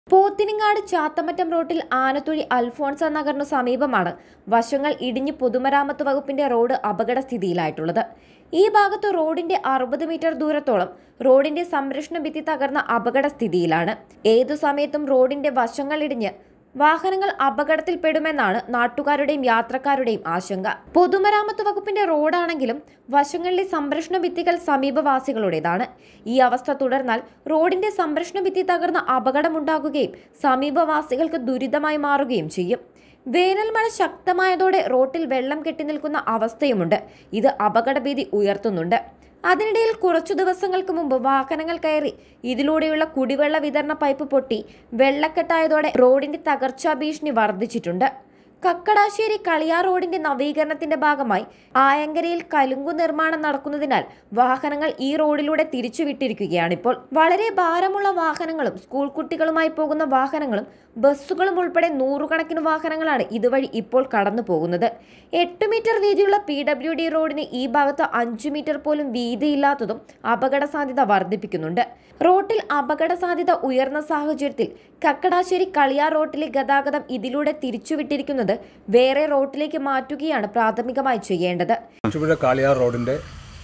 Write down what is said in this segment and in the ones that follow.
പോത്തിനിങ്ങാട് ചാത്തമറ്റം റോഡിൽ ആനത്തുഴി അൽഫോൺസ നഗറിനു സമീപമാണ് വശങ്ങൾ ഇടിഞ്ഞ് പൊതുമരാമത്ത് വകുപ്പിന്റെ റോഡ് അപകടസ്ഥിതിയിലായിട്ടുള്ളത് ഈ ഭാഗത്ത് റോഡിന്റെ അറുപത് മീറ്റർ ദൂരത്തോളം റോഡിന്റെ സംരക്ഷണ ഭിത്തി തകർന്ന അപകടസ്ഥിതിയിലാണ് ഏതു സമയത്തും റോഡിന്റെ വശങ്ങൾ ഇടിഞ്ഞ് വാഹനങ്ങൾ അപകടത്തിൽപ്പെടുമെന്നാണ് നാട്ടുകാരുടെയും യാത്രക്കാരുടെയും ആശങ്ക പൊതുമരാമത്ത് വകുപ്പിന്റെ റോഡാണെങ്കിലും വശങ്ങളിലെ സംരക്ഷണ ഭിത്തികൾ സമീപവാസികളുടേതാണ് ഈ അവസ്ഥ തുടർന്നാൽ റോഡിന്റെ സംരക്ഷണ ഭിത്തി തകർന്ന അപകടമുണ്ടാകുകയും സമീപവാസികൾക്ക് ദുരിതമായി മാറുകയും ചെയ്യും വേനൽ മഴ ശക്തമായതോടെ റോട്ടിൽ വെള്ളം കെട്ടി നിൽക്കുന്ന അവസ്ഥയുമുണ്ട് ഇത് അപകടഭീതി ഉയർത്തുന്നുണ്ട് അതിനിടയിൽ കുറച്ചു ദിവസങ്ങൾക്ക് മുമ്പ് വാഹനങ്ങൾ കയറി ഇതിലൂടെയുള്ള കുടിവെള്ള വിതരണ പൈപ്പ് പൊട്ടി വെള്ളക്കെട്ടായതോടെ റോഡിന്റെ തകർച്ചാ ഭീഷണി വർദ്ധിച്ചിട്ടുണ്ട് കക്കടാശ്ശേരി കളിയാർ റോഡിന്റെ നവീകരണത്തിന്റെ ഭാഗമായി ആയങ്കരയിൽ കലുങ്കു നിർമ്മാണം നടക്കുന്നതിനാൽ വാഹനങ്ങൾ ഈ റോഡിലൂടെ തിരിച്ചുവിട്ടിരിക്കുകയാണിപ്പോൾ വളരെ ഭാരമുള്ള വാഹനങ്ങളും സ്കൂൾ കുട്ടികളുമായി പോകുന്ന വാഹനങ്ങളും ബസ്സുകളും ഉൾപ്പെടെ നൂറുകണക്കിന് വാഹനങ്ങളാണ് ഇതുവഴി ഇപ്പോൾ കടന്നു പോകുന്നത് എട്ട് മീറ്റർ വീതിയുള്ള പി ഡബ്ല്യു ഡി റോഡിന് ഈ ഭാഗത്ത് അഞ്ചു മീറ്റർ പോലും വീതിയില്ലാത്തതും അപകട സാധ്യത വർദ്ധിപ്പിക്കുന്നുണ്ട് റോട്ടിൽ അപകട സാധ്യത ഉയർന്ന സാഹചര്യത്തിൽ കക്കടാശ്ശേരി കളിയാർ റോട്ടിലെ ഗതാഗതം ഇതിലൂടെ തിരിച്ചുവിട്ടിരിക്കുന്നത് വേറെ റോട്ടിലേക്ക് മാറ്റുകയാണ് പ്രാഥമികമായി ചെയ്യേണ്ടത് ചുവഴ കാളിയാർ റോഡിൻ്റെ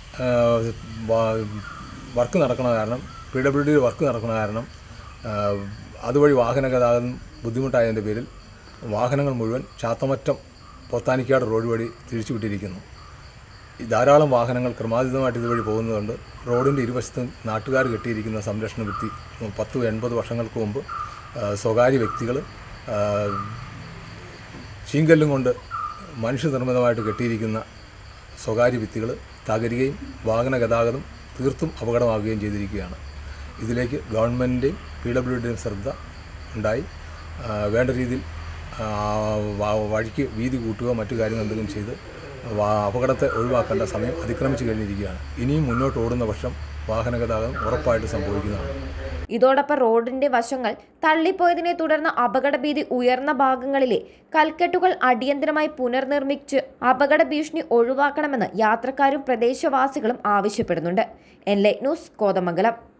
വർക്ക് നടക്കണ കാരണം പി ഡബ്ല്യു ഡി വർക്ക് നടക്കണ കാരണം ആ, അതുവഴി വാഹന ഗതാഗതം ബുദ്ധിമുട്ടായതിൻ്റെ പേരിൽ വാഹനങ്ങൾ മുഴുവൻ ചാത്തമറ്റം പൊത്താനിക്കാട് റോഡ് വഴി തിരിച്ചുവിട്ടിരിക്കുന്നു ഈ ധാരാളം വാഹനങ്ങൾ ക്രമാതീതമായിട്ട് ഇതുവഴി പോകുന്നതുകൊണ്ട് റോഡിൻ്റെ ഇരുവശത്തും നാട്ടുകാർ കെട്ടിയിരിക്കുന്ന സംരക്ഷണ ഭിത്തി പത്ത് എൺപത് വർഷങ്ങൾക്ക് മുമ്പ് ആ, സ്വകാര്യ വ്യക്തികൾ ചീങ്കല്ലും കൊണ്ട് മനുഷ്യനിർമ്മിതമായിട്ട് കെട്ടിയിരിക്കുന്ന സ്വകാര്യ ഭിത്തികൾ തകരുകയും വാഹന ഗതാഗതം തീർത്തും അപകടമാകുകയും ചെയ്തിരിക്കുകയാണ് ഇതിലേക്ക് ഗവൺമെൻറ്റിൻ്റെയും പി ഡബ്ല്യു ഡിയും ശ്രദ്ധ ഉണ്ടായി ആ, വേണ്ട രീതിയിൽ ആ, വ- വഴിക്ക് വീതി കൂട്ടുകയോ മറ്റു കാര്യങ്ങൾ എന്തെങ്കിലും ചെയ്ത് വാ- അപകടത്തെ ഒഴിവാക്കേണ്ട സമയം അതിക്രമിച്ചു കഴിഞ്ഞിരിക്കുകയാണ് ഇനിയും മുന്നോട്ട് ഓടുന്ന പക്ഷം വാഹന ഗതാഗതം ഉറപ്പായിട്ട് സംഭവിക്കുന്നതാണ് ഇതോടൊപ്പം റോഡിന്റെ വശങ്ങൾ തള്ളിപ്പോയതിനെ തുടർന്ന് അപകടഭീതി ഉയർന്ന ഭാഗങ്ങളിലെ കൽക്കെട്ടുകൾ അടിയന്തരമായി പുനർനിർമ്മിച്ച് അപകട ഭീഷണി ഒഴിവാക്കണമെന്ന് യാത്രക്കാരും പ്രദേശവാസികളും ആവശ്യപ്പെടുന്നുണ്ട് എൻ ലൈറ്റ് ന്യൂസ് കോതമംഗലം